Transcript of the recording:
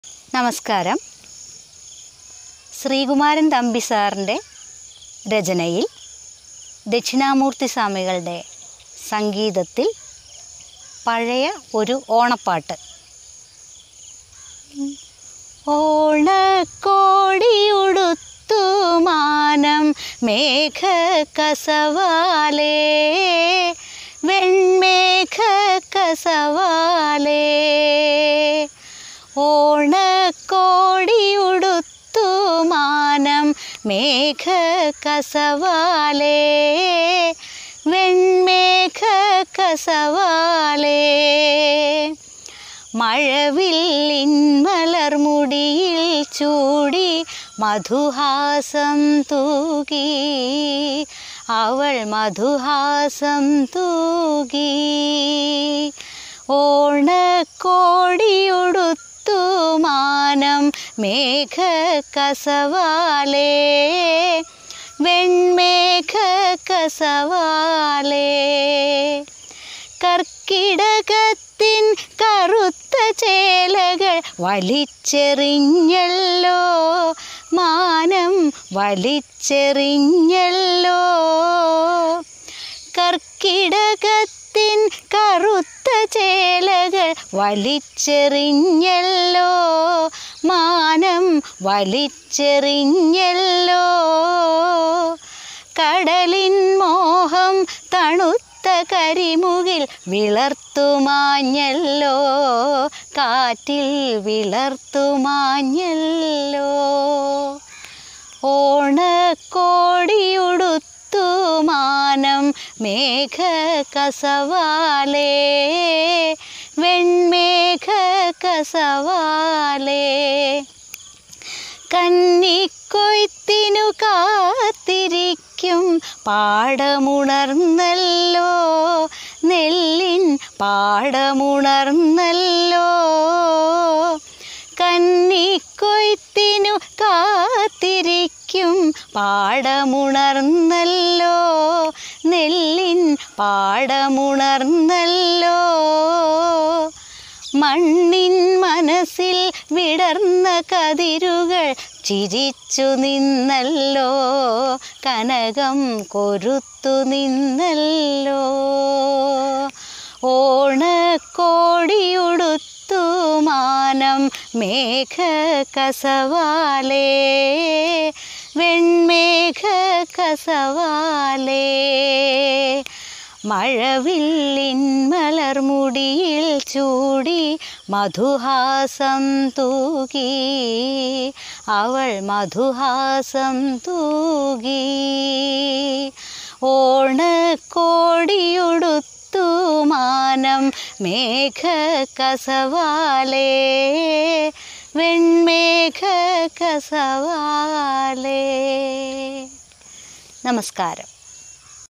നമസ്കാരം ശ്രീകുമാരൻ തമ്പി സാറിൻ്റെ രചനയിൽ ദക്ഷിണാമൂർത്തി സ്വാമികളുടെ സംഗീതത്തിൽ പഴയ ഒരു ഓണപ്പാട്ട് ഓണക്കോടിയുടുത്തു മാനം മേഘ കസവാലേ വെൺമേഘ കസവാലേ ഓണക്കോടിയുടുത്തു മാനം മേഘ കസവാലേ വെൺമേഘ കസവാലേ മഴവില്ലിൻ മലർമുടിയിൽ ചൂടി മധുഹാസം തൂകി അവൾ മധുഹാസം തൂകി ഓണക്കോടിയുടുത്തു മാനം മേഘ കസവാലേ വെൺമേഘ കസവാലേ കർക്കിടകത്തിൻ കറുത്ത ചേലകൾ വലിച്ചെറിഞ്ഞല്ലോ മാനം വലിച്ചെറിഞ്ഞല്ലോ കർക്കിടകത്തിൻ കറുത്ത ചേലകൾ വലിച്ചെറിഞ്ഞല്ലോ മാനം വലിച്ചെറിഞ്ഞല്ലോ കടലിൻ മോഹം തണുത്ത കരിമുകിൽ വിളർത്തുമാഞ്ഞല്ലോ കാറ്റിൽ വിളർത്തുമാഞ്ഞല്ലോ ഓണക്കോടിയുടുത്തു മാനം മേഘ കസവാലേ വെൺമേഘ കസവാലേ കന്നിക്കൊയ്ത്തിനു കാത്തിരിക്കും പാടമുണർന്നല്ലോ നെല്ലിൻ പാടമുണർന്നല്ലോ കന്നിക്കൊയ്ത്തിനു കാത്തിരിക്കും പാടമുണർന്നല്ലോ നെല്ലിൻ പാടമുണർന്നല്ലോ മണ്ണിൻ മനസ്സിൽ വിടർന്ന കതിരുകൾ ചിരിച്ചു നിന്നല്ലോ കനകം കൊരുത്തു നിന്നല്ലോ ഓണക്കോടിയുടുത്തു മാനം മേഘ കസവാലേ വെൺമേഘ കസവാലേ മഴവില്ലിൻ മലർമുടിയിൽ ചൂടി മധുഹാസം തൂകി അവൾ മധുഹാസം തൂകി ഓണക്കോടിയുടുത്തു മാനം മേഘ കസവാലേ വെൺമേഘ കസവാലേ നമസ്കാരം